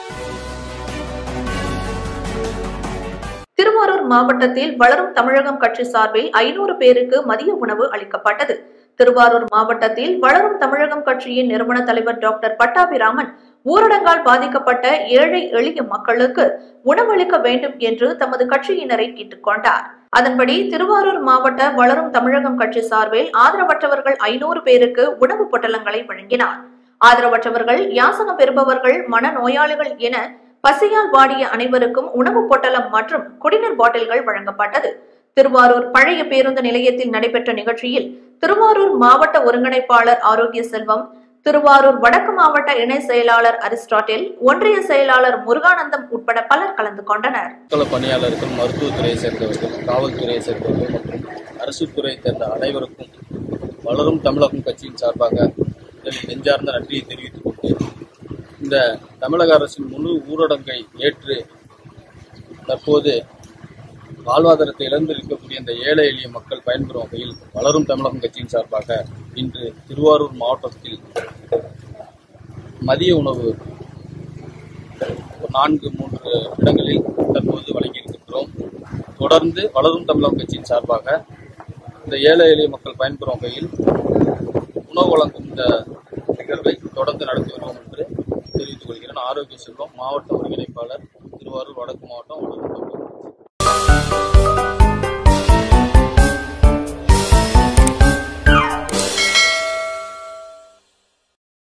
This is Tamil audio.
திருவாரூர் மாவட்டத்தில் வளரும் தமிழகம் கட்சி சார்பில் ஐநூறு பேருக்கு மதிய உணவு அளிக்கப்பட்டது திருவாரூர் மாவட்டத்தில் வளரும் தமிழகம் கட்சியின் நிறுவன தலைவர் டாக்டர் பட்டாபிராமன் ஊரடங்கால் பாதிக்கப்பட்ட ஏழை எளிய மக்களுக்கு உணவளிக்க வேண்டும் என்று தமது கட்சியினரை கேட்டுக்கொண்டார் அதன்படி திருவாரூர் மாவட்ட வளரும் தமிழகம் கட்சி சார்பில் ஆதரவற்றவர்கள் ஐநூறு பேருக்கு உணவுப் பொட்டலங்களை வழங்கினார் ஆதரவற்றவர்கள் யாசகம் பெறுபவர்கள் மனநோயாளிகள் என பசியால் வாடிய அனைவருக்கும் உணவுப் பொட்டலம் மற்றும் குடிநீர் பாட்டில்கள் வழங்கப்பட்டது திருவாரூர் பழைய பேருந்து நிலையத்தில் நடைபெற்ற நிகழ்ச்சியில் திருவாரூர் மாவட்ட ஒருங்கிணைப்பாளர் ஆரோக்கிய செல்வம் திருவாரூர் வடக்கு மாவட்ட இணை செயலாளர் அரிஸ்டாட்டில் ஒன்றிய செயலாளர் முருகானந்தம் உட்பட பலர் கலந்து கொண்டனர் மக்கள பணியாளர்கள் மருத்துவத்துறையை சேர்ந்தவர்கள் காவல்துறையை சேர்ந்தவர்கள் மற்றும் அரசு துறையை சேர்ந்த அனைவருக்கும் வளரும் தமிழகம் கட்சியின் சார்பாக முதலில் நெஞ்சார்ந்த நன்றியை தெரிவித்துக் கொண்டு இந்த தமிழக அரசின் முழு ஊரடங்கை ஏற்று தற்போது வாழ்வாதாரத்தை இழந்திருக்கக்கூடிய இந்த ஏழை எளிய மக்கள் பயன்பெறும் வகையில் வளரும் தமிழகம் கட்சியின் சார்பாக இன்று திருவாரூர் மாவட்டத்தில் மதிய உணவு நான்கு மூன்று இடங்களில் தற்போது வழங்கியிருக்கின்றோம் தொடர்ந்து வளரும் தமிழகம் கட்சியின் சார்பாக இந்த ஏழை எளிய மக்கள் பயன்பெறும் வகையில் உணவு வழங்கும் இந்த நிகழ்வை தொடர்ந்து நடத்தி வருவோம் என்று தெரிவித்துக் கொள்கிறேன் ஆரோக்கிய செல்வம் மாவட்ட ஒருங்கிணைப்பாளர் திருவாரூர் வடக்கு மாவட்டம் வளரும் தமிழகம்